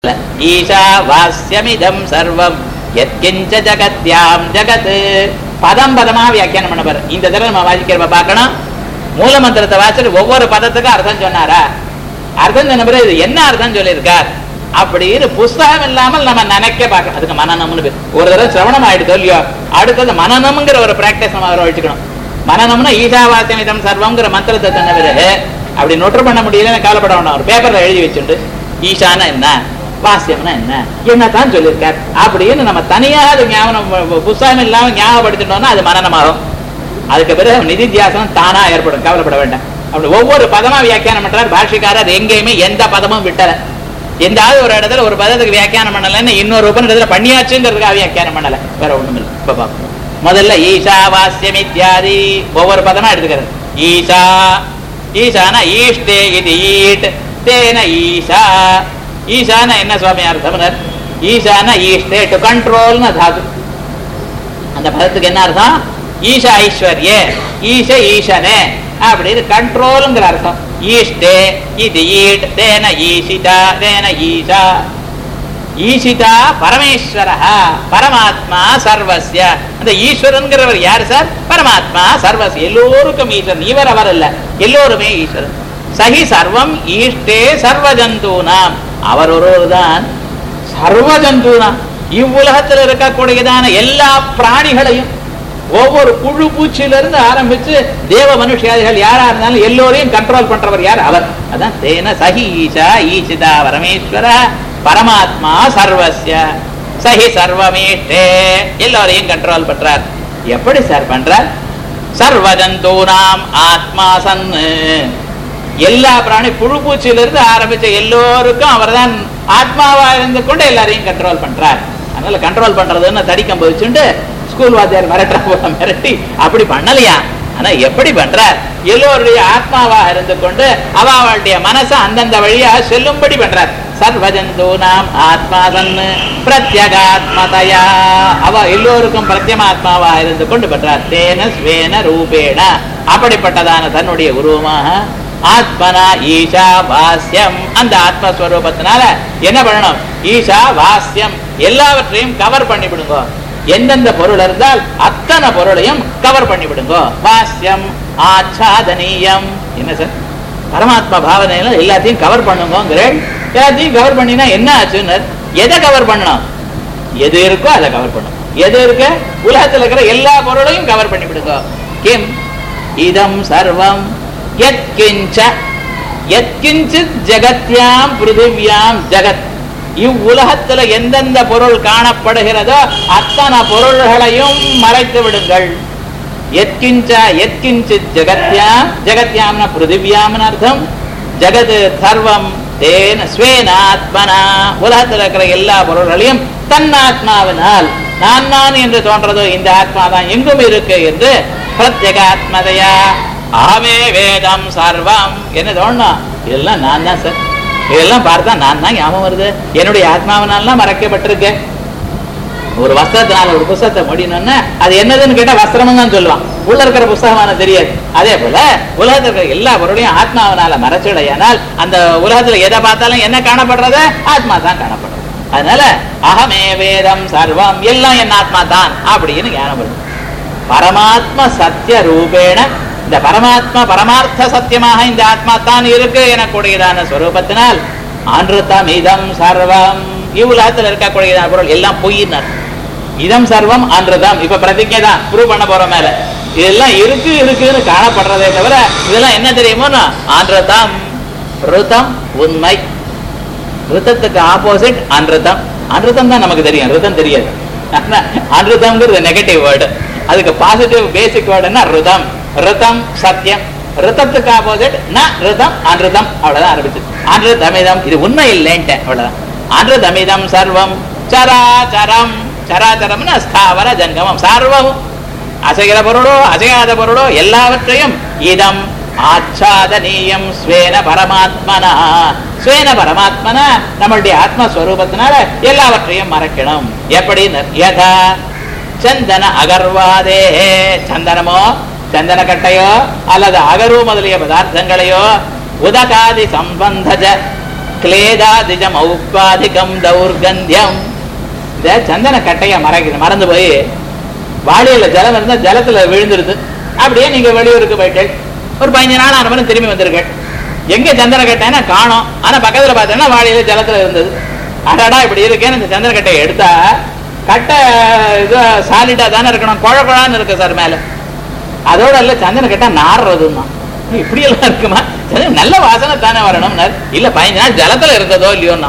ஈஷாவாஸ்யமிதம் சர்வம் எத்கிஞ்ச ஜகத்யாம் ஜகத் பதம் பதமா வியாக்கியானம் பண்ண பாரு இந்த தடவை நம்ம வாசிக்கிறப்ப பார்க்கணும் மூல மந்திரத்தை வாசிட்டு ஒவ்வொரு பதத்துக்கும் அர்த்தம் சொன்னாரா அர்த்தம் சொன்ன பிறகு இது என்ன அர்த்தம் சொல்லியிருக்கார் அப்படின்னு புஸ்தகம் இல்லாமல் நம்ம நினைக்க பார்க்கணும் அதுக்கு மனநம்னு பேர் ஒரு தடவை சிரவணம் ஆயிடுதோ இல்லையோ அடுத்தது மனநம்ங்கிற ஒரு பிராக்டிஸ் நம்ம வர வச்சுக்கணும் மனநம்னா ஈஷாவாசியமிதம் சர்வங்கிற மந்திரத்தை சொன்ன பிறகு அப்படி நொற்று பண்ண முடியலன்னு கவலைப்பட வேண்டாம் ஒரு பேப்பர்ல எழுதி வச்சுட்டு ஈஷானா என்ன வாசியம்னா என்ன என்னத்தான் சொல்லியிருக்கார் அப்படின்னு நம்ம தனியாக அது ஞாபகம் புஸ்தகம் இல்லாம ஞாபகப்படுத்திட்டோம்னா அது மனநமாகும் அதுக்கு பிறகு நிதித்தியாசனம் தானா ஏற்படும் கவலைப்பட வேண்டாம் அப்படி ஒவ்வொரு பதமா வியாக்கியானம் பண்றார் பாஷிக்காரர் எங்கேயுமே எந்த பதமும் விட்டல எந்தாவது ஒரு இடத்துல ஒரு பதத்துக்கு வியாக்கியானம் பண்ணலன்னு இன்னொரு உபநிடத்துல பண்ணியாச்சுங்கிறதுக்காக வியாக்கியானம் பண்ணல வேற ஒண்ணும் இல்லை இப்ப பார்ப்போம் முதல்ல ஈஷா வாசியம் இத்தியாதி ஒவ்வொரு பதமா எடுத்துக்கிறது ஈஷா ஈஷானா ஈஷ்டே இது ஈட் தேன ஈஷா ஈஷான என்ன சுவாமி அர்த்தம் ஈஷான ஈஷ்டே டு கண்ட்ரோல்னு தாது அந்த பதத்துக்கு என்ன அர்த்தம் ஈஷ ஐஸ்வர்யே ஈஷ ஈஷனே அப்படின்னு கண்ட்ரோலுங்கிற அர்த்தம் ஈஷ்டே இது ஈட் தேன ஈஷிதா தேன ஈஷா ஈஷிதா பரமேஸ்வர பரமாத்மா சர்வஸ்ய அந்த ஈஸ்வரன்கிறவர் யார் சார் பரமாத்மா சர்வஸ் எல்லோருக்கும் ஈஸ்வரன் இவர் அவர் அல்ல எல்லோருமே ஈஸ்வரன் சகி சர்வம் ஈஷ்டே சர்வ ஜந்தூனாம் அவர் ஒருவர் தான் சர்வ ஜந்தூனாம் இவ்வுலகத்தில் இருக்கக்கூடியதான எல்லா பிராணிகளையும் ஒவ்வொரு புழு பூச்சியிலிருந்து ஆரம்பிச்சு தேவ மனுஷியாதிகள் யாரா இருந்தாலும் எல்லோரையும் கண்ட்ரோல் பண்றவர் யார் அவர் அதான் தேன சகி ஈஷா ஈசிதா பரமேஸ்வர பரமாத்மா சர்வஸ்ய சகி சர்வமேஷ்டே எல்லோரையும் கண்ட்ரோல் பண்றார் எப்படி சார் பண்றார் சர்வ ஜந்தூனாம் ஆத்மா சன்னு எல்லா பிராணி புழு பூச்சியிலிருந்து ஆரம்பிச்ச எல்லோருக்கும் அவர் தான் ஆத்மாவா இருந்து கொண்டு எல்லாரையும் கண்ட்ரோல் பண்றார் அதனால கண்ட்ரோல் பண்றதுன்னு தடிக்கம் போச்சுட்டு ஸ்கூல் வாத்தியார் மிரட்டுற போல மிரட்டி அப்படி பண்ணலையா ஆனா எப்படி பண்றார் எல்லோருடைய ஆத்மாவாக இருந்து கொண்டு அவ அவளுடைய மனசை அந்தந்த வழியா செல்லும்படி பண்றார் சர்வஜந்தூனாம் ஆத்மாதன் பிரத்யகாத்மதையா அவ எல்லோருக்கும் பிரத்யமாத்மாவா இருந்து கொண்டு பண்றார் தேன ஸ்வேன ரூபேண அப்படிப்பட்டதான தன்னுடைய உருவமாக ஆத்மனா ஈஷா வாஸ்யம் அந்த ஆத்மஸ்வரூபத்தினால என்ன பண்ணணும் ஈஷா வாஸ்யம் எல்லாவற்றையும் கவர் பண்ணி விடுங்க எந்தெந்த பொருள் இருந்தால் அத்தனை பொருளையும் கவர் பண்ணி விடுங்க வாஸ்யம் ஆச்சாதனீயம் என்ன சார் பரமாத்மா பாவனையில எல்லாத்தையும் கவர் பண்ணுங்கிற எல்லாத்தையும் கவர் பண்ணினா என்ன ஆச்சுன்னு எதை கவர் பண்ணணும் எது இருக்கோ அதை கவர் பண்ணும் எது இருக்க உலகத்தில் இருக்கிற எல்லா பொருளையும் கவர் பண்ணி விடுங்க கிம் இதம் சர்வம் எத்கிஞ்ச எத்கிஞ்சித் ஜெகத்யாம் பிருத்திவியாம் ஜெகத் இவ்வுலகத்துல எந்தெந்த பொருள் காணப்படுகிறதோ அத்தனை பொருள்களையும் மறைத்து விடுங்கள் எத்கிஞ்ச எத்கிஞ்சித் ஜெகத்யாம் ஜெகத்யாம்னா பிருத்திவியாம்னு அர்த்தம் ஜெகத் சர்வம் தேன ஸ்வேனாத்மனா உலகத்தில் இருக்கிற எல்லா பொருள்களையும் தன்னாத்மாவினால் நான் நான் என்று தோன்றதோ இந்த ஆத்மா தான் எங்கும் இருக்கு என்று பிரத்யேகாத்மதையா ஆமே வேதம் சர்வம் என்ன தோணும் இதெல்லாம் நான் தான் சார் இதெல்லாம் பார்த்தா நான் தான் ஞாபகம் வருது என்னுடைய ஆத்மாவினாலாம் மறைக்கப்பட்டிருக்கேன் ஒரு வஸ்திரத்தினால ஒரு புஸ்தகத்தை முடியணும்னா அது என்னதுன்னு கேட்டா வஸ்திரமும் தான் சொல்லுவான் உள்ள இருக்கிற புஸ்தகமான தெரியாது அதே போல உலகத்தில் இருக்கிற எல்லா பொருளையும் ஆத்மாவினால மறைச்சிடையானால் அந்த உலகத்துல எதை பார்த்தாலும் என்ன காணப்படுறது ஆத்மா தான் காணப்படுறது அதனால அகமே வேதம் சர்வம் எல்லாம் என் ஆத்மா தான் அப்படின்னு ஞானம் வரும் பரமாத்ம சத்திய ரூபேண இந்த பரமாத்மா பரமார்த்த சத்தியமாக இந்த ஆத்மா தான் இருக்கு எனக்கூடியதான ஸ்வரூபத்தினால் அன்றுத்தம் இதம் சர்வம் இவ்வுலகத்தில் இருக்கக்கூடியதான பொருள் எல்லாம் பொய்யினர் இதம் சர்வம் அன்றுதம் இப்ப பிரதிஜை தான் ப்ரூவ் பண்ண போற மேல இதெல்லாம் இருக்கு இருக்குன்னு காணப்படுறதே தவிர இதெல்லாம் என்ன தெரியுமோ அன்றுதம் ருதம் உண்மை ருத்தத்துக்கு ஆப்போசிட் அன்றுதம் அன்றுதம் தான் நமக்கு தெரியும் ருதம் தெரியாது அன்றுதம்ங்கிறது நெகட்டிவ் வேர்டு அதுக்கு பாசிட்டிவ் பேசிக் வேர்டுன்னா ருதம் ரிதம் சத்தியம் ரிதத்துக்கு ஆப்போசிட் ந ரிதம் அன்றுதம் அவ்வளவுதான் ஆரம்பிச்சு அன்றுதமிதம் இது உண்மை இல்லைன்ட்டேன் அவ்வளவுதான் அன்றுதமிதம் சர்வம் சராச்சரம் சராச்சரம்னா ஸ்தாவர ஜங்கமம் சர்வம் அசைகிற பொருளோ அசையாத பொருளோ எல்லாவற்றையும் இதம் ஆச்சாதனீயம் ஸ்வேன பரமாத்மனா ஸ்வேன பரமாத்மனா நம்மளுடைய ஆத்மஸ்வரூபத்தினால எல்லாவற்றையும் மறைக்கணும் எப்படி யதா சந்தன அகர்வாதே சந்தனமோ சந்தன கட்டையோ அல்லது அகரு முதலிய பதார்த்தங்களையோ உதகாதி சம்பந்தஜ கிளேதாதிஜம் ஔபாதிகம் தௌர்கந்தியம் இந்த சந்தன கட்டைய மறைக்குது மறந்து போய் வாளியில ஜலம் இருந்தா ஜலத்துல விழுந்துருது அப்படியே நீங்க வெளியூருக்கு போயிட்டு ஒரு பதினஞ்சு நாள் ஆன பிறகு திரும்பி வந்திருக்கேன் எங்க சந்தன கட்டைன்னா காணோம் ஆனா பக்கத்துல பார்த்தோன்னா வாளியில ஜலத்துல இருந்தது அடடா இப்படி இருக்கேன்னு இந்த சந்தன கட்டையை எடுத்தா கட்டை இது சாலிடா தானே இருக்கணும் குழ குழான்னு இருக்கு சார் மேல அதோட இல்ல சந்தன கட்டை நாடுறதுன்னா இப்படி எல்லாம் இருக்குமா சரி, நல்ல வாசனை தானே வரணும்னார் இல்ல பதினஞ்சு நாள் ஜலத்துல இருந்ததோ இல்லையோன்னா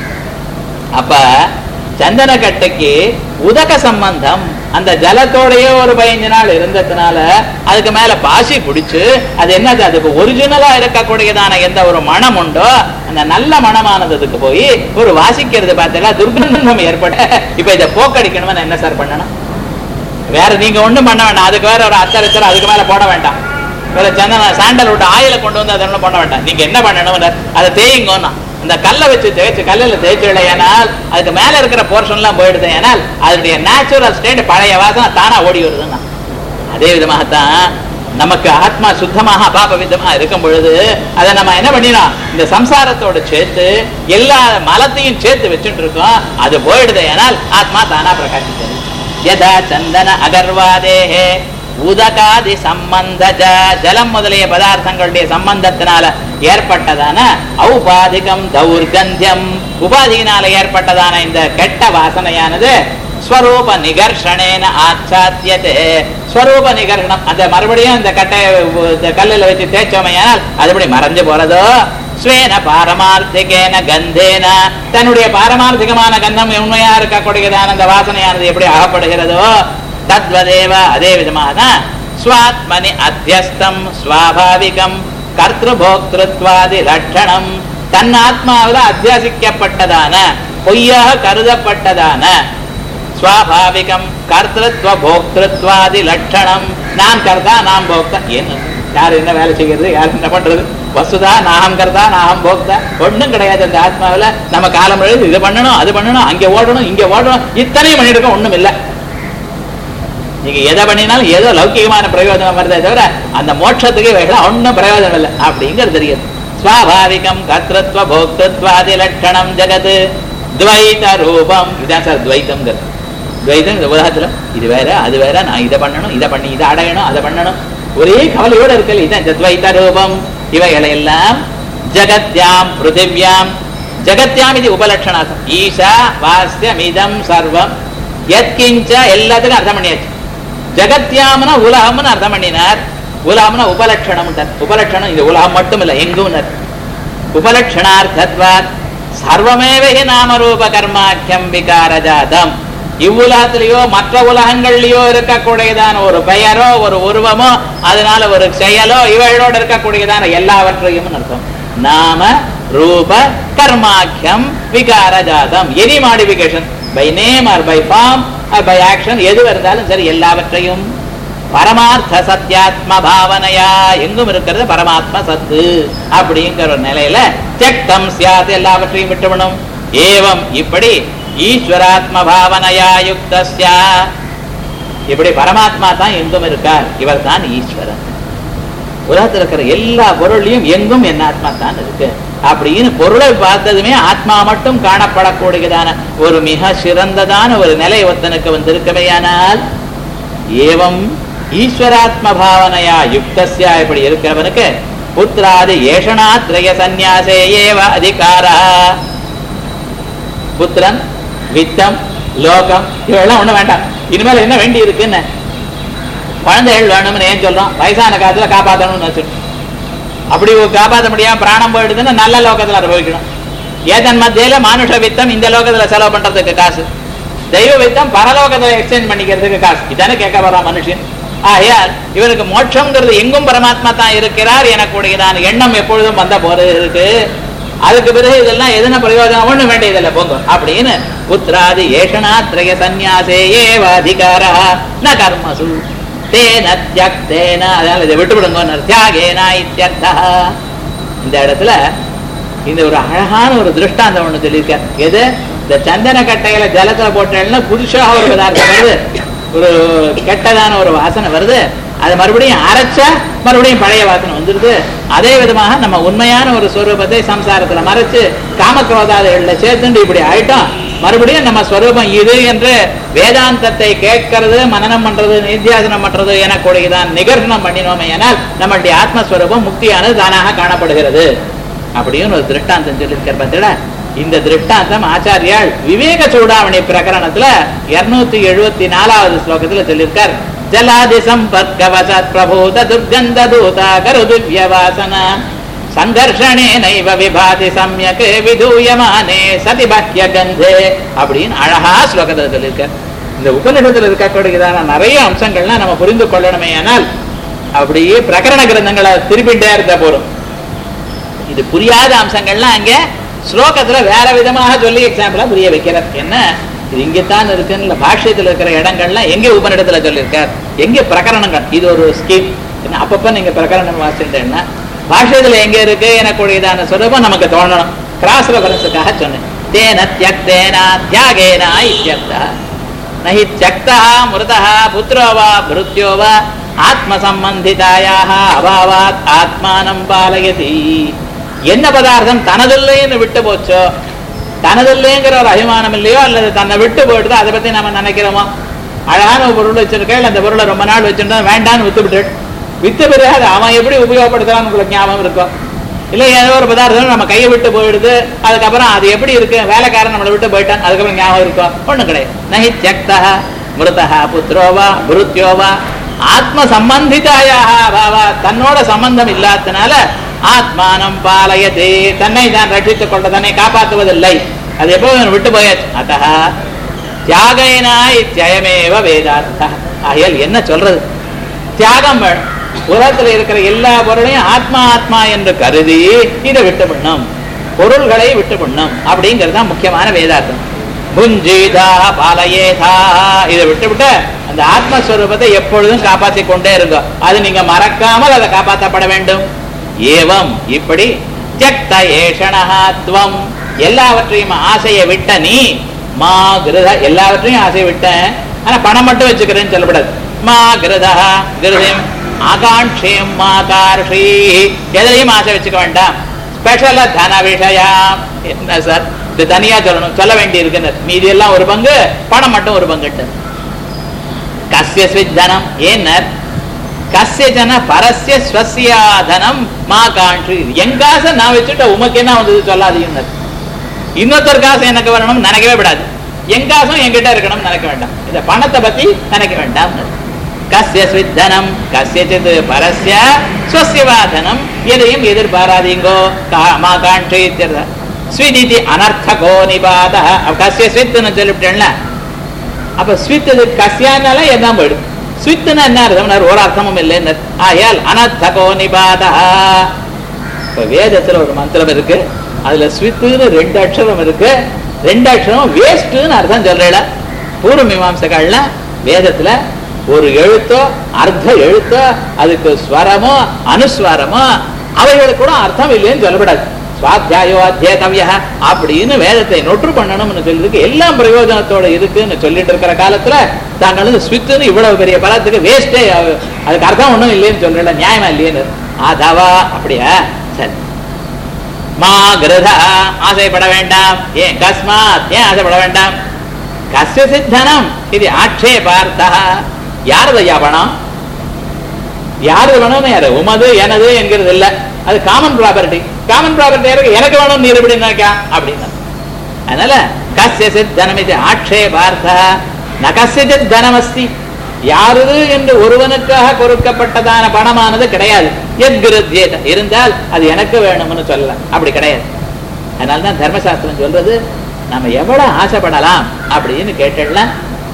அப்ப சந்தன கட்டைக்கு உதக சம்பந்தம் அந்த ஜலத்தோடயே ஒரு பதினஞ்சு நாள் இருந்ததுனால அதுக்கு மேல பாசி பிடிச்சு அது என்னது அதுக்கு ஒரிஜினலா இருக்கக்கூடியதான எந்த ஒரு மனம் உண்டோ அந்த நல்ல மனமானதுக்கு போய் ஒரு வாசிக்கிறது பார்த்தா துர்கந்தம் ஏற்பட இப்ப இதை போக்கடிக்கணும்னு நான் என்ன சார் பண்ணணும் வேற நீங்க ஒண்ணும் பண்ண வேண்டாம் அதுக்கு வேற ஒரு அத்தரித்தர் அதுக்கு மேல போட வேண்டாம் வேற சந்தன சாண்டல் விட்டு ஆயில கொண்டு வந்து அதெல்லாம் பண்ண வேண்டாம் நீங்க என்ன பண்ணணும் அதை தேயுங்கன்னா இந்த கல்லை வச்சு தேய்ச்சு கல்லில் தேய்ச்சு இல்லையானால் அதுக்கு மேல இருக்கிற போர்ஷன் எல்லாம் போயிடுது ஏனால் அதனுடைய நேச்சுரல் ஸ்டேட் பழைய வாசனை தானா ஓடி வருதுன்னா அதே விதமாகத்தான் நமக்கு ஆத்மா சுத்தமாக அபாப விதமா இருக்கும் பொழுது அதை நம்ம என்ன பண்ணினோம் இந்த சம்சாரத்தோட சேர்த்து எல்லா மலத்தையும் சேர்த்து வச்சுட்டு இருக்கோம் அது போயிடுது ஏனால் ஆத்மா தானா பிரகாசித்தது யதா சந்தன அகர்வாதேஹே உதகாதி சம்பந்த ஜலம் முதலிய பதார்த்தங்களுடைய சம்பந்தத்தினால ஏற்பட்டதான ஔபாதிகம் தௌர்கந்தியம் உபாதியினால ஏற்பட்டதான இந்த கெட்ட வாசனையானது ஸ்வரூப நிகர்ஷணேன ஆச்சாத்தியதே ஸ்வரூப நிகர்ஷனம் அந்த மறுபடியும் இந்த கட்டை இந்த கல்லுல வச்சு தேய்ச்சோமையானால் அதுபடி மறைஞ்சு போறதோ ஸ்வேன பாரமார்த்திகேன கந்தேன தன்னுடைய பாரமார்த்திகமான கந்தம் உண்மையா இருக்கக்கூடியதான அந்த வாசனையானது எப்படி அகப்படுகிறதோ தத்வதேவ அதே விதமாக ஸ்வாத்மனி அத்தியஸ்தம் ஸ்வாபாவிகம் கர்த்திருபோக்திருத்வாதி லட்சணம் தன் ஆத்மாவில் அத்தியாசிக்கப்பட்டதான பொய்யாக கருதப்பட்டதான ஸ்வாபாவிகம் கர்த்திருவ போக்திருத்வாதி லட்சணம் நான் கர்த்தா நான் போக்தா என்ன யார் என்ன வேலை செய்கிறது யார் என்ன பண்றது வசுதா நாகம் கர்த்தா நாகம் போக்தா ஒண்ணும் கிடையாது அந்த ஆத்மாவில் நம்ம காலம் எழுது இது பண்ணணும் அது பண்ணணும் அங்க ஓடணும் இங்க ஓடணும் இத்தனையும் பண்ணிருக்கோம் ஒண்ணும் இல்லை நீங்க எதை பண்ணினாலும் ஏதோ லௌகிகமான பிரயோஜனம் வருதே தவிர அந்த மோட்சத்துக்கு இவைகள் ஒன்றும் பிரயோஜனம் இல்லை அப்படிங்கிறது தெரியுது ஸ்வாபாவிகம் கர்த்தத்வ போக்தத்வாதி லட்சணம் ஜெகத் துவைத ரூபம் இதான் சார் துவைத்தம்ங்கிறது துவைதம் இந்த உலகத்துல இது வேற அது வேற நான் இதை பண்ணணும் இதை பண்ணி இதை அடையணும் அதை பண்ணணும் ஒரே கவலையோட இருக்கல இதான் இந்த துவைத ரூபம் இவைகளை எல்லாம் ஜகத்யாம் பிருத்திவியாம் ஜகத்யாம் இது உபலட்சணாசம் ஈஷா வாஸ்யமிதம் சர்வம் எத்கிஞ்ச எல்லாத்துக்கும் அர்த்தம் பண்ணியாச்சு ஜகத்யாமனா உலகம்னு அர்த்தம் பண்ணினார் உலகம்னா உபலட்சணம் உபலட்சணம் இது உலகம் மட்டும் இல்லை எங்கும் உபலட்சணார்த்தத்வாத் சர்வமேவகி நாமரூப கர்மாக்கியம் விகாரஜாதம் இவ்வுலகத்திலேயோ மற்ற உலகங்கள்லயோ இருக்கக்கூடியதான ஒரு பெயரோ ஒரு உருவமோ அதனால ஒரு செயலோ இவைகளோடு இருக்கக்கூடியதான எல்லாவற்றையும் அர்த்தம் நாம ரூப கர்மாக்கியம் விகாரஜாதம் any modification by name or by form or by action எது இருந்தாலும் சரி எல்லாவற்றையும் பரமார்த்த சத்தியாத்ம பாவனையா எங்கும் இருக்கிறது பரமாத்ம சத்து அப்படிங்கிற ஒரு நிலையில தியக்தம் சியாத் எல்லாவற்றையும் விட்டுவிடும் ஏவம் இப்படி ஈஸ்வராத்ம பாவனையா யுக்தஸ்யா இப்படி பரமாத்மா தான் எங்கும் இருக்கார் இவர் தான் ஈஸ்வரன் உலகத்தில் இருக்கிற எல்லா பொருளையும் எங்கும் என் ஆத்மா தான் இருக்கு அப்படின்னு பொருளை பார்த்ததுமே ஆத்மா மட்டும் காணப்படக்கூடியதான ஒரு மிக சிறந்ததான ஒரு நிலை ஒருத்தனுக்கு வந்திருக்கவையானால் ஏவம் ஈஸ்வராத்ம பாவனையா யுக்தஸ்யா இப்படி இருக்கிறவனுக்கு புத்திராதி ஏஷனா திரய சந்நியாசே ஏவ அதிகாரா புத்திரன் வித்தம் லோகம் இவெல்லாம் ஒண்ணும் வேண்டாம் இனிமேல் என்ன வேண்டி இருக்குன்னு குழந்தைகள் வேணும்னு ஏன் சொல்றோம் வயசான காலத்துல காப்பாற்றணும்னு வச்சுருக்கோம் அப்படி காப்பாற்ற முடியாம பிராணம் போயிடுதுன்னா நல்ல லோகத்துல அனுபவிக்கணும் ஏதன் மத்தியில மானுஷ வித்தம் இந்த லோகத்துல செலவு பண்றதுக்கு காசு தெய்வ வித்தம் பரலோகத்துல எக்ஸ்சேஞ்ச் பண்ணிக்கிறதுக்கு காசு இதானே கேட்க வரான் மனுஷன் ஆகையால் இவருக்கு மோட்சம்ங்கிறது எங்கும் பரமாத்மா தான் இருக்கிறார் எனக்கூடியதான எண்ணம் எப்பொழுதும் வந்த போறது இருக்கு அதுக்கு பிறகு இதெல்லாம் எதுன பிரயோஜனம் ஒண்ணு வேண்டியதில்லை போங்க அப்படின்னு புத்திராதி ஏஷனா திரய சந்நியாசே ஏவ அதிகாரா ந கர்மசு தேன தியக்தேன அதனால இதை விட்டுவிடுங்க தியாகேனா இத்தியர்த்தா இந்த இடத்துல இந்த ஒரு அழகான ஒரு திருஷ்டாந்தம் ஒண்ணு சொல்லியிருக்கார் எது இந்த சந்தன கட்டையில ஜலத்துல போட்டேன்னா புதுசாக ஒரு பதார்த்தம் வருது ஒரு கெட்டதான ஒரு வாசனை வருது அது மறுபடியும் அரைச்சா மறுபடியும் பழைய வாசனை வந்துருது அதே விதமாக நம்ம உண்மையான ஒரு ஸ்வரூபத்தை சம்சாரத்துல மறைச்சு காமக்ரோதாதைகள்ல சேர்த்துண்டு இப்படி ஆயிட்டோம் மறுபடியும் நம்ம ஸ்வரூபம் இது என்று வேதாந்தத்தை கேட்கறது மனனம் பண்றது நித்தியாசனம் பண்றது எனக்கூடியதான் நிகர்ஷனம் பண்ணினோமே ஆனால் நம்மளுடைய ஆத்மஸ்வரூபம் முக்தியானது தானாக காணப்படுகிறது அப்படின்னு ஒரு திருஷ்டாந்தம் சொல்லியிருக்கார் பார்த்தீங்களா இந்த திருஷ்டாந்தம் ஆச்சாரியால் விவேக சூடாமணி பிரகரணத்துல இருநூத்தி எழுபத்தி நாலாவது ஸ்லோகத்துல சொல்லியிருக்கார் ஜலாதி சம்பர்க்கவசத் பிரபூத துர்கந்த தூதா கரு திவ்ய வாசன சங்கர்ஷணே நைவ விபாதி சம்யக் விதூயமானே சதி பாக்கிய கந்தே அப்படின்னு அழகா ஸ்லோகத்தை சொல்லியிருக்கார் இந்த உபநிடத்தில் இருக்கக்கூடியதான நிறைய அம்சங்கள்லாம் நம்ம புரிந்து கொள்ளணுமே ஆனால் அப்படியே பிரகரண கிரந்தங்களை திருப்பிட்டே இருந்த போறோம் இது புரியாத அம்சங்கள்லாம் அங்க ஸ்லோகத்துல வேற விதமாக சொல்லி எக்ஸாம்பிளா புரிய வைக்கிறார் என்ன இது இங்கத்தான் இருக்குன்னு பாஷ்யத்துல இருக்கிற இடங்கள்லாம் எங்க உபநிடத்துல சொல்லியிருக்கார் எங்க பிரகரணங்கள் இது ஒரு ஸ்கீம் என்ன அப்பப்ப நீங்க பிரகரணம் வாசிட்டேன்னா பாஷ்யத்துல எங்க இருக்கு எனக்குரியதான சுரூபம் நமக்கு தோணணும் கிராஸ் ரெஃபரன்ஸுக்காக சொன்னேன் தேன தியக்தேனா தியாகேனா இத்தியர்த்தா நஹி தியக்தா மிருதா புத்திரோ வா மிருத்யோ வா ஆத்மசம்பந்திதாயாக அபாவாத் ஆத்மானம் பாலயதி என்ன பதார்த்தம் தனதில்லைன்னு விட்டு போச்சோ தனதில்லைங்கிற ஒரு அபிமானம் இல்லையோ அல்லது தன்னை விட்டு போயிட்டு அதை பத்தி நம்ம நினைக்கிறோமோ அழகான ஒரு பொருள் வச்சிருக்கேன் அந்த பொருளை ரொம்ப நாள் வச்சிருந்தா வேண்டான்னு வித்து விட்டு வித்த பிறகு அதை அவன் எப்படி உபயோகப்படுத்துறான்னு உங்களுக்கு ஞாபகம் இருக்கும் இல்ல ஏதோ ஒரு பதார்த்தம் நம்ம கையை விட்டு போயிடுது அதுக்கப்புறம் அது எப்படி இருக்கு வேலைக்காரன் நம்மளை விட்டு போயிட்டான் அதுக்கப்புறம் ஞாபகம் இருக்கும் ஒண்ணும் கிடையாது நஹி தியக்தா மிருதா புத்திரோவா புருத்யோவா ஆத்ம சம்பந்திதாயாக பாவா தன்னோட சம்பந்தம் இல்லாதனால ஆத்மானம் பாலயதே தன்னை தான் ரட்சித்துக் கொள்ள தன்னை காப்பாற்றுவதில்லை அது எப்போ விட்டு போயாச்சு அத்தா தியாகைனா இத்தியமேவ வேதார்த்தா ஆகையால் என்ன சொல்றது தியாகம் வேணும் உலகத்துல இருக்கிற எல்லா பொருளையும் ஆத்மா ஆத்மா என்று கருதி இதை விட்டு பண்ணும் பொருள்களை விட்டு பண்ணும் அப்படிங்கிறது தான் முக்கியமான வேதார்த்தம் புஞ்சீதா பாலயேதா இதை விட்டு விட்டு அந்த ஆத்மஸ்வரூபத்தை எப்பொழுதும் காப்பாத்தி கொண்டே இருக்கும் அது நீங்க மறக்காமல் அதை காப்பாற்றப்பட வேண்டும் ஏவம் இப்படி ஜக்த ஏஷணஹாத்வம் எல்லாவற்றையும் ஆசையை விட்ட நீ மா கிருத எல்லாவற்றையும் ஆசையை விட்டேன் ஆனா பணம் மட்டும் வச்சுக்கிறேன்னு சொல்லப்படாது மா கிருதா கிருதம் ஆகாட்சியம் மாகார்ஷி எதிலையும் ஆசை வச்சுக்க வேண்டாம் ஸ்பெஷலா தன விஷயம் என்ன சார் இது தனியா சொல்லணும் சொல்ல வேண்டி இருக்குன்னு மீதி எல்லாம் ஒரு பங்கு பணம் மட்டும் ஒரு பங்குட்டு கசிய தனம் ஏன்னர் கசியஜன பரஸ்ய ஸ்வசியா தனம் மா காண்ட்ரி என் காசை நான் வச்சுட்ட உமக்கு என்ன வந்தது சொல்லாதீங்க இன்னொருத்தர் காசு எனக்கு வரணும் நினைக்கவே விடாது என் காசும் என்கிட்ட இருக்கணும் நினைக்க வேண்டாம் இந்த பணத்தை பத்தி நினைக்க வேண்டாம் கசிய ஸ்வித்தனம் கசியச்சித் பரஸ்ய ஸ்வசியவா தனம் எதையும் எதிர்பாராதீங்கோ கா- மா காண்ட்ரி ஸ்விதிதி அனர்த்தகோ நிபாத கசிய ஸ்வித்துன்னு சொல்லிவிட்டேன்ல அப்ப ஸ்வித் இது கசியானால என்ன போயிடும் ஸ்வித்துனா என்ன அர்த்தம் ஒரு அர்த்தமும் இல்லைன்னு ஆயால் அனர்த்தகோ நிபாதா இப்ப வேதத்துல ஒரு மந்திரம் இருக்கு அதுல ஸ்வித்துன்னு ரெண்டு அக்ஷரம் இருக்கு ரெண்டு அக்ஷரம் வேஸ்ட்னு அர்த்தம் சொல்றேல பூர்வ மீமாம்சகள்ல வேதத்துல ஒரு எழுத்தோ அர்த்த எழுத்தோ அதுக்கு ஸ்வரமோ அனுஸ்வரமோ அவைகளுக்கு கூட அர்த்தம் இல்லைன்னு சொல்லப்படாது சுவாத்தியாயோ அத்தியேதவிய அப்படின்னு வேதத்தை நொற்று பண்ணணும்னு சொல்லிருக்கு எல்லாம் பிரயோஜனத்தோட இருக்குன்னு சொல்லிட்டு இருக்கிற காலத்துல தாங்கள் வந்து ஸ்வித்துன்னு இவ்வளவு பெரிய பலத்துக்கு வேஸ்டே அதுக்கு அர்த்தம் ஒண்ணும் இல்லைன்னு சொல்றல நியாயமா இல்லையேன்னு அதவா அப்படியா சரி மா கிருதா ஆசைப்பட வேண்டாம் ஏன் கஸ்மாத் ஏன் ஆசைப்பட வேண்டாம் கஸ்ய சித்தனம் இது ஆட்சேபார்த்தா யாரது ஐயா பணம் யாரது வேணும்னு யாரு உமது எனது என்கிறது இல்ல அது காமன் ப்ராப்பர்ட்டி காமன் ப்ராப்பர்ட்டி யாருக்கு எனக்கு வேணும் நீர் எப்படி நினைக்கா அப்படின்னா அதனால கஸ்ய சித்தனம் இது ஆட்சேபார்த்தா ந கஸ்யஜித் தனமஸ்தி யாருது என்று ஒருவனுக்காக கொடுக்கப்பட்டதான பணமானது கிடையாது எத்கிருத்யேத இருந்தால் அது எனக்கு வேணும்னு சொல்லலாம் அப்படி கிடையாது அதனால தான் தர்மசாஸ்திரம் சொல்றது நம்ம எவ்வளவு ஆசைப்படலாம் அப்படின்னு கேட்டலாம்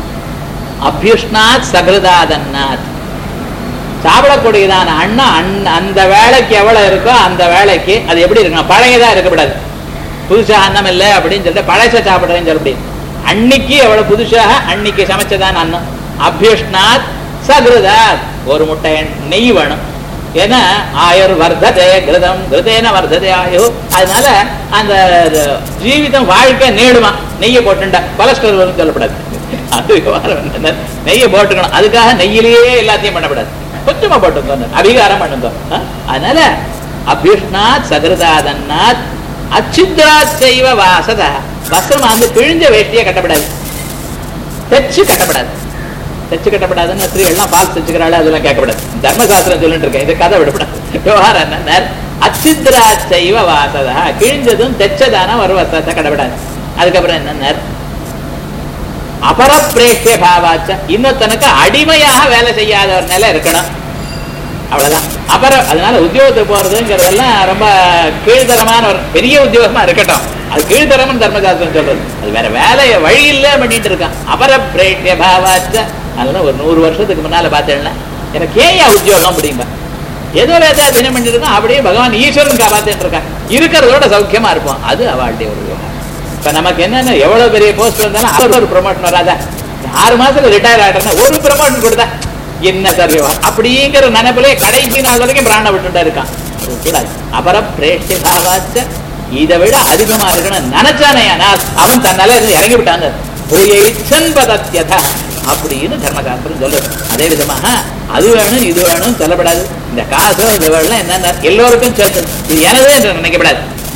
அபியுஷ்ணாத் சகிருதாதன்னாத் சாப்பிடக்கூடியதான அண்ணன் அந் அந்த வேலைக்கு எவ்வளவு இருக்கோ அந்த வேலைக்கு அது எப்படி இருக்கணும் பழையதா இருக்கக்கூடாது புதுசா அன்னம் இல்லை அப்படின்னு சொல்லிட்டு பழச சாப்பிடுறேன்னு சொல்ல முடியும் அன்னைக்கு எவ்வளவு புதுசாக அன்னைக்கு சமைச்சதான் அன்னம் அபியுஷ்ணாத் சகிருதாத் ஒரு முட்டை நெய் வேணும் ஏன்னா ஆயுர் வர்த்ததே கிருதம் கிருதேன வர்த்ததே ஆயு அதனால அந்த ஜீவிதம் வாழ்க்கை நீடுமா நெய்யை போட்டுண்டா கொலஸ்ட்ரால் வரும்னு சொல்லப்படாது அது விவகாரம் என்னன்னா, நெய்யை போட்டுக்கணும் அதுக்காக நெய்யிலேயே எல்லாத்தையும் பண்ணக்கூடாது கொஞ்சமா போட்டுங்க அபிகாரம் பண்ணுங்க ஆ? அதனால அபிஷ்ணாத் சகிருதாதன்னாத் அச்சித்ராத் செய்வ வாசத வஸ்திரம் அந்த பிழிஞ்ச வேஷ்டியை கட்டப்படாது தைச்சு கட்டப்படாது தைச்சு கட்டப்படாதுன்னு ஸ்திரீ எல்லாம் பால் தைச்சுக்கிறாள் அதெல்லாம் கேட்கப்படாது தர்மசாஸ்திரம் சொல்லிட்டு இருக்கேன் இது கதை விடப்படாது விவகாரம் என்ன அச்சித்ரா செய்வ வாசதா கிழிஞ்சதும் தைச்சதான ஒரு வஸ்திரத்தை கட்டப்படாது அதுக்கப்புறம் என்ன அபரப்பிரேஷ்ய பாவாச்ச இன்னொருத்தனுக்கு அடிமையாக வேலை செய்யாத ஒரு நிலை இருக்கணும் அவ்வளவுதான் அப்புற அதனால உத்தியோகத்துக்கு போறதுங்கிறதெல்லாம் ரொம்ப கீழ்த்தரமான ஒரு பெரிய உத்தியோகமா இருக்கட்டும் அது கீழ்த்தரம்னு தர்மசாஸ்திரம் சொல்றது அது வேற வேலையை வழி இல்ல பண்ணிட்டு இருக்கான் அபர பிரேட்ய பாவாச்ச அதெல்லாம் ஒரு நூறு வருஷத்துக்கு முன்னால பார்த்தேன்னா எனக்கு ஏன் உத்தியோகம் அப்படிங்க ஏதோ வேதா தினம் பண்ணிட்டு இருக்கோம் அப்படியே பகவான் ஈஸ்வரன் காப்பாத்திட்டு இருக்கான் இருக்கிறதோட சௌக்கியமா இருப்போம் அது அவளுடைய ஒரு விவகாரம் இப்ப நமக்கு என்னென்ன எவ்வளவு பெரிய போஸ்ட் வந்தாலும் அவர் ஒரு ப்ரொமோஷன் வராதா ஆறு மாசத்துல ரிட்டையர் ஆகிட்டா ஒரு ப்ரொமோஷன் கொடுத்தா என்ன சார் விவகாரம் அப்படிங்கிற நினைப்பிலே கடைசி நாள் வரைக்கும் பிராண விட்டுட்டா இருக்கான் அது கூடாது அபர பிரேஷ்ய பாவாச்ச இதை விட அதிகமா இருக்கணும் நினைச்சானே ஆனால் அவன் தன்னால இருந்து இறங்கி விட்டாங்க புரியச்சன் பதத்தியதா அப்படின்னு தர்மசாஸ்திரம் சொல்லுது அதே விதமாக அது வேணும் இது வேணும் சொல்லப்படாது இந்த காசு இது வேணும் என்னென்ன எல்லோருக்கும் சேர்த்து இது எனது என்று நினைக்கப்படாது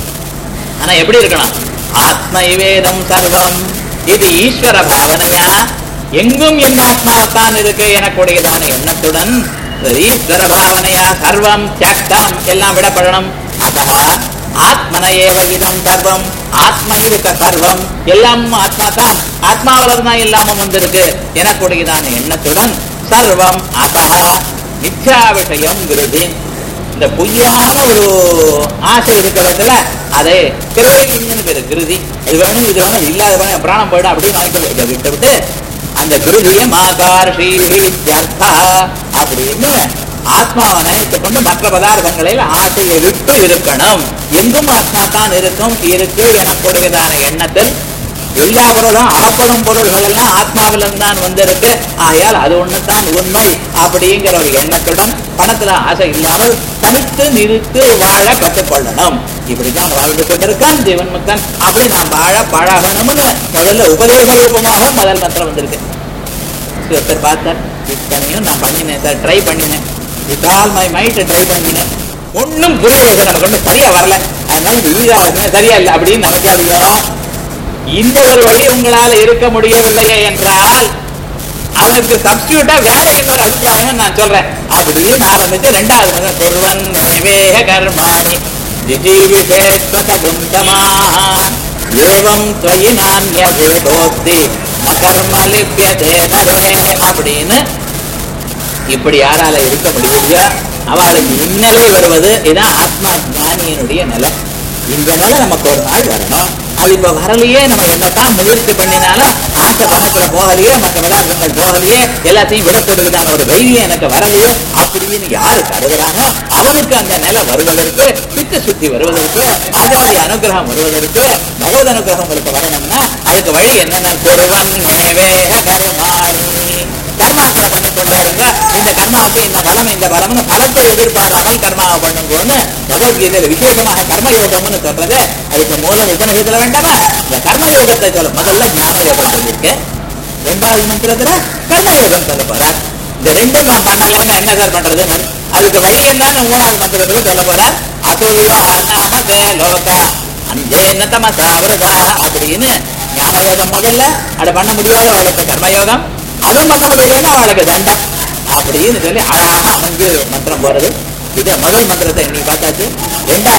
ஆனா எப்படி இருக்கணும் ஆத்ம இவேதம் சர்வம் இது ஈஸ்வர பாவனையா எங்கும் என் ஆத்மாவத்தான் இருக்கு எனக்குடையதான எண்ணத்துடன் இந்த ஈஸ்வர பாவனையா சர்வம் தியாக்தம் எல்லாம் விடப்படணும் அத்தா ஆத்மன ஏவ இதம் சர்வம் ஆத்ம இருக்க சர்வம் எல்லாம் ஆத்மா தான் ஆத்மாவில தான் எல்லாமும் வந்திருக்கு எனக்குடையதான எண்ணத்துடன் சர்வம் அத்தா மித்யா விஷயம் விருதி இந்த பொய்யான ஒரு ஆசை இருக்கிறதுல அதை கிரேவிங்னு பேரு கிருதி இது வேணும் இது வேணும் இல்லாத வேணும் பிராணம் போயிடும் அப்படின்னு நினைக்க இதை விட்டு விட்டு அந்த கிருதியை மாகார்ஷி இத்யர்த்தா அப்படின்னு ஆத்மாவை நினைத்துக் கொண்டு மற்ற பதார்த்தங்களில் ஆசையை விட்டு இருக்கணும் எங்கும் ஆத்மா தான் இருக்கும் இருக்கு எனக்குடையதான எண்ணத்தில் எல்லா பொருளும் அகப்படும் பொருள்கள் எல்லாம் ஆத்மாவிலிருந்து தான் வந்திருக்கு ஆகையால் அது ஒண்ணுதான் உண்மை அப்படிங்கிற ஒரு எண்ணத்துடன் பணத்துல ஆசை இல்லாமல் தனித்து நிறுத்து வாழ கற்றுக்கொள்ளணும் இப்படிதான் வாழ்ந்து கொண்டிருக்கான் ஜீவன் முக்தன் அப்படி நான் வாழ பழகணும்னு முதல்ல உபதேச ரூபமாக முதல் மந்திரம் வந்திருக்கு ஒருத்தர் பார்த்தார் இத்தனையும் நான் பண்ணினேன் சார் ட்ரை பண்ணினேன் with all my mind try பண்ணினேன் ஒன்றும் புரியல சார் நமக்கு ஒன்றும் சரியா வரல அதனால இது ஈஸியா இருக்குங்க சரியா இல்லை அப்படின்னு நினைக்காதீங்க இந்த ஒரு வழி உங்களால இருக்க முடியவில்லையே என்றால் அதற்கு சப்ஸ்டியூட்டா வேற இன்னொரு அபிப்பிராயம் நான் சொல்றேன் அப்படின்னு ஆரம்பிச்சு ரெண்டாவது முதல் பொருவன் நிவேக கர்மாணி திஜீவிதேஸ்வதகுந்தமா ஏவம் தொயி நான்யபேதோஸ்தி ந கர்ம லிப்யதே நவே அப்படின்னு இப்படி யாரால இருக்க முடியலையோ அவளுக்கு இந்நிலை வருவது இதான் ஆத்மா ஞானியினுடைய நிலை இந்த நிலை நமக்கு ஒரு நாள் வரணும் அது இப்ப வரலையே நம்ம என்னதான் முயற்சி பண்ணினாலும் ஆசை பணத்துல போகலையே மற்ற பதார்த்தங்கள் போகலையே எல்லாத்தையும் விடக்கூடியதான ஒரு தைரியம் எனக்கு வரலையே அப்படின்னு யாரு கருதுறானோ அவனுக்கு அந்த நிலை வருவதற்கு சித்த சுத்தி வருவதற்கு அதனுடைய அனுகிரகம் வருவதற்கு பகவத் அனுகிரகம் உங்களுக்கு வரணும்னா அதுக்கு வழி என்னென்ன பொருவன் நேவேக கருமாணி கர்மாக்களை பண்ணி கொண்டே இருங்க இந்த கர்மாவுக்கு இந்த பலம் இந்த பலம்னு பலத்தை எதிர்பாராமல் கர்மாவை பண்ணுங்கன்னு பகவத்கீதையில விசேஷமாக கர்ம யோகம்னு சொல்றது அதுக்கு மூலம் உபநிஷத்துல வேண்டாமா இந்த கர்ம யோகத்தை சொல்ல முதல்ல ஞான யோகம் சொல்லியிருக்கு ரெண்டாவது மந்திரத்துல கர்ம யோகம் சொல்ல போறார் இந்த ரெண்டும் நான் பண்ணலைன்னா என்ன சார் பண்றதுன்னு அதுக்கு வழி என்னன்னு மூணாவது மந்திரத்துல சொல்ல போறார் அசுல்லா நாமதே லோகா அஞ்சேன தமசா விரதா அப்படின்னு ஞான யோகம் முதல்ல அதை பண்ண முடியாத அவளுக்கு கர்மயோகம் அதுவும் பண்ண முடியலன்னா அவளுக்கு தண்டம் அப்படின்னு சொல்லி அழகா அமைஞ்சு மந்திரம் போறது இது முதல் மந்திரத்தை இன்னைக்கு பார்த்தாச்சு ரெண்டாவது